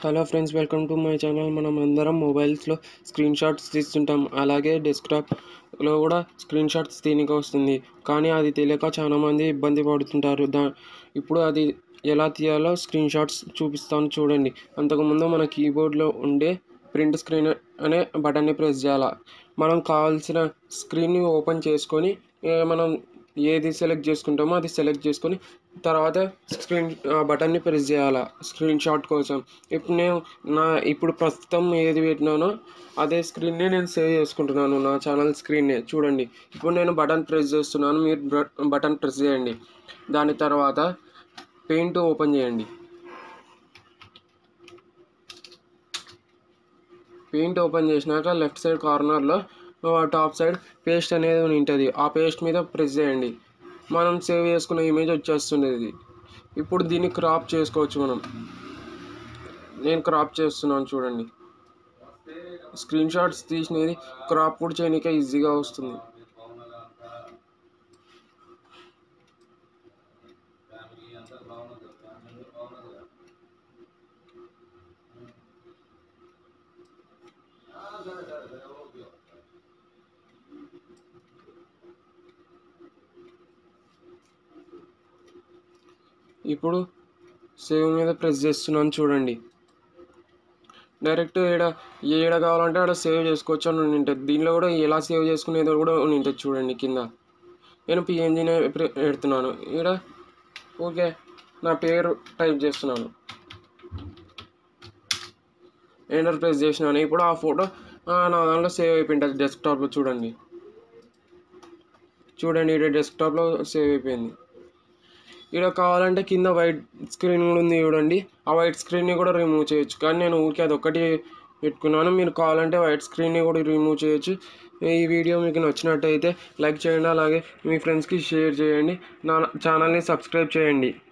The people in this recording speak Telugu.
hello friends welcome to my channel మనం అందరం మొబైల్స్లో స్క్రీన్ షాట్స్ తీస్తుంటాం అలాగే డెస్క్టాప్లో కూడా స్క్రీన్ షాట్స్ తీయనికి వస్తుంది కానీ అది తెలియక చాలామంది ఇబ్బంది పడుతుంటారు దా ఇప్పుడు అది ఎలా తీయాలో స్క్రీన్ షాట్స్ చూపిస్తాను చూడండి అంతకుముందు మన కీబోర్డ్లో ఉండే ప్రింట్ స్క్రీన్ అనే బటన్ని ప్రెస్ చేయాలి మనం కావాల్సిన స్క్రీన్ని ఓపెన్ చేసుకొని ఏ మనం ఏది సెలెక్ట్ చేసుకుంటామో అది సెలెక్ట్ చేసుకొని తర్వాత స్క్రీన్ బటన్ని ప్రెస్ చేయాలి స్క్రీన్ షాట్ కోసం ఇప్పుడు నేను నా ఇప్పుడు ప్రస్తుతం ఏది పెట్టినానో అదే స్క్రీన్ని నేను సేవ్ చేసుకుంటున్నాను నా ఛానల్ స్క్రీన్నే చూడండి ఇప్పుడు నేను బటన్ ప్రెస్ చేస్తున్నాను మీరు బటన్ ప్రెస్ చేయండి దాని తర్వాత పెయింట్ ఓపెన్ చేయండి పెయింట్ ఓపెన్ చేసినాక లెఫ్ట్ సైడ్ కార్నర్లో టాప్ సైడ్ పేస్ట్ అనేది ఉంటుంది ఆ పేస్ట్ మీద ప్రెస్ చేయండి మనం సేవ్ చేసుకున్న ఇమేజ్ వచ్చేస్తుంది ఇది ఇప్పుడు దీన్ని క్రాప్ చేసుకోవచ్చు మనం నేను క్రాప్ చేస్తున్నాను చూడండి స్క్రీన్ షాట్స్ తీసినది క్రాప్ కూడా చేయడానికి ఈజీగా వస్తుంది ఇప్పుడు సేవ్ మీద ప్రెస్ చేస్తున్నాను చూడండి డైరెక్ట్ ఈడ ఏడ కావాలంటే ఆడ సేవ్ చేసుకోవచ్చు అని ఉంటుంది దీనిలో కూడా ఎలా సేవ్ చేసుకునేది కూడా ఉంటుంది చూడండి కింద నేను పిఎన్జీనే పెడుతున్నాను ఈడ ఓకే నా పేరు టైప్ చేస్తున్నాను ఎంటర్ ప్రెస్ చేసినాను ఇప్పుడు ఆ ఫోటో నా దాంట్లో సేవ్ అయిపోయింటుంది డెస్క్టాప్లో చూడండి చూడండి ఇక్కడ డెస్క్టాప్లో సేవ్ అయిపోయింది ఇక్కడ కావాలంటే కింద వైట్ స్క్రీన్ కూడా ఉంది చూడండి ఆ వైట్ స్క్రీన్ని కూడా రిమూవ్ చేయొచ్చు కానీ నేను ఊరికే అది ఒక్కటి పెట్టుకున్నాను మీరు కావాలంటే వైట్ స్క్రీన్ని కూడా రిమూవ్ చేయొచ్చు ఈ వీడియో మీకు నచ్చినట్టయితే లైక్ చేయండి అలాగే మీ ఫ్రెండ్స్కి షేర్ చేయండి నా ఛానల్ని సబ్స్క్రైబ్ చేయండి